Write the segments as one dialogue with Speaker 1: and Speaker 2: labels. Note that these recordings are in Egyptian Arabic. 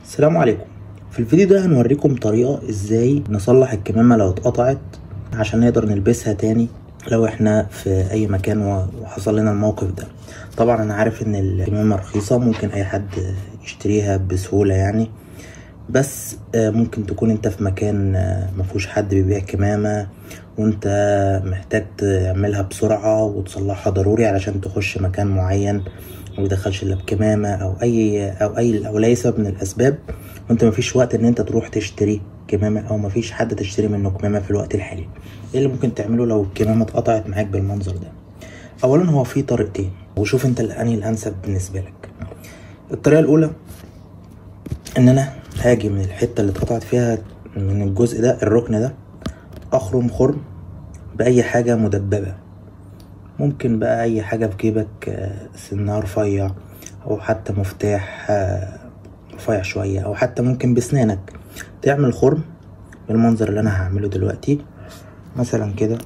Speaker 1: السلام عليكم في الفيديو ده هنوريكم طريقة ازاي نصلح الكمامة لو اتقطعت عشان نقدر نلبسها تاني لو احنا في اي مكان و- وحصل لنا الموقف ده طبعا انا عارف ان الكمامة رخيصة ممكن اي حد يشتريها بسهولة يعني بس آه، ممكن تكون انت في مكان آه، مفهوش حد بيبيع كمامة وانت محتاج تعملها بسرعة وتصلحها ضروري علشان تخش مكان معين ويدخلش الا بكمامة او اي او اي او لاي سبب من الاسباب وانت مفيش وقت ان انت تروح تشتري كمامة او مفيش حد تشتري منه كمامة في الوقت الحالي ايه اللي ممكن تعمله لو الكمامة اتقطعت معاك بالمنظر ده اولا هو في طريقتين وشوف انت الانهي الانسب بالنسبة لك الطريقة الاولى ان انا هاجي من الحته اللي اتقطعت فيها من الجزء ده الركن ده اخرم خرم باي حاجه مدببه ممكن بقى اي حاجه في جيبك آه، سنار رفيع او حتى مفتاح آه، رفيع شويه او حتى ممكن بسنانك تعمل خرم بالمنظر اللي انا هعمله دلوقتي مثلا كده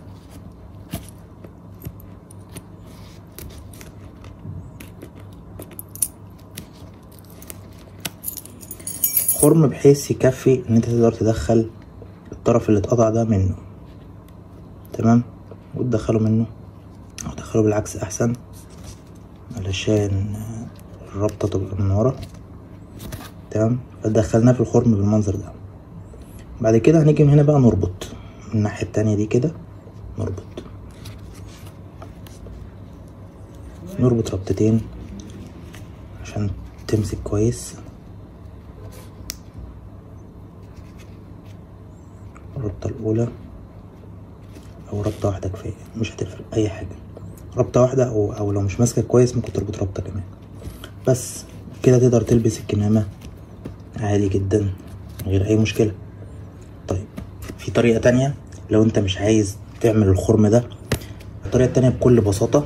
Speaker 1: خرم بحيث يكفي ان انت تقدر تدخل الطرف اللي اتقطع ده منه تمام وتدخله منه او تدخله بالعكس احسن علشان الربطة تبقى من ورا تمام فدخلناه في الخرم بالمنظر ده بعد كده هنيجي من هنا بقى نربط من الناحية التانية دي كده نربط نربط ربطتين عشان تمسك كويس الربطة الأولى أو ربطة واحدة كفاية مش هتفرق أي حاجة ربطة واحدة أو أو لو مش ماسكة كويس ممكن تربط ربطة كمان بس كده تقدر تلبس الكمامة عادي جدا من غير أي مشكلة طيب في طريقة تانية لو أنت مش عايز تعمل الخرم ده الطريقة التانية بكل بساطة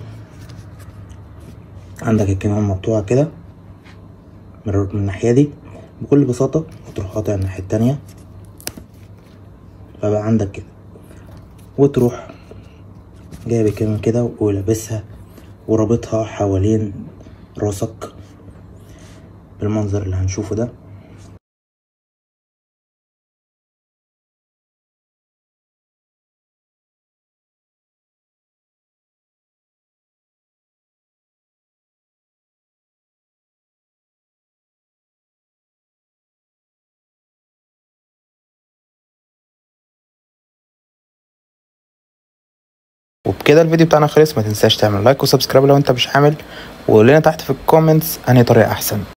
Speaker 1: عندك الكمامة مقطوعة كده من من الناحية دي بكل بساطة وتروح قاطع الناحية التانية فبقى عندك كده وتروح جايب الكمام كده ولابسها ورابطها حوالين راسك بالمنظر اللي هنشوفه ده وبكده الفيديو بتاعنا خلص ما تنساش تعمل لايك وسبسكرايب لو انت مش عامل وقول لنا تحت في الكومنتس انهي طريقه احسن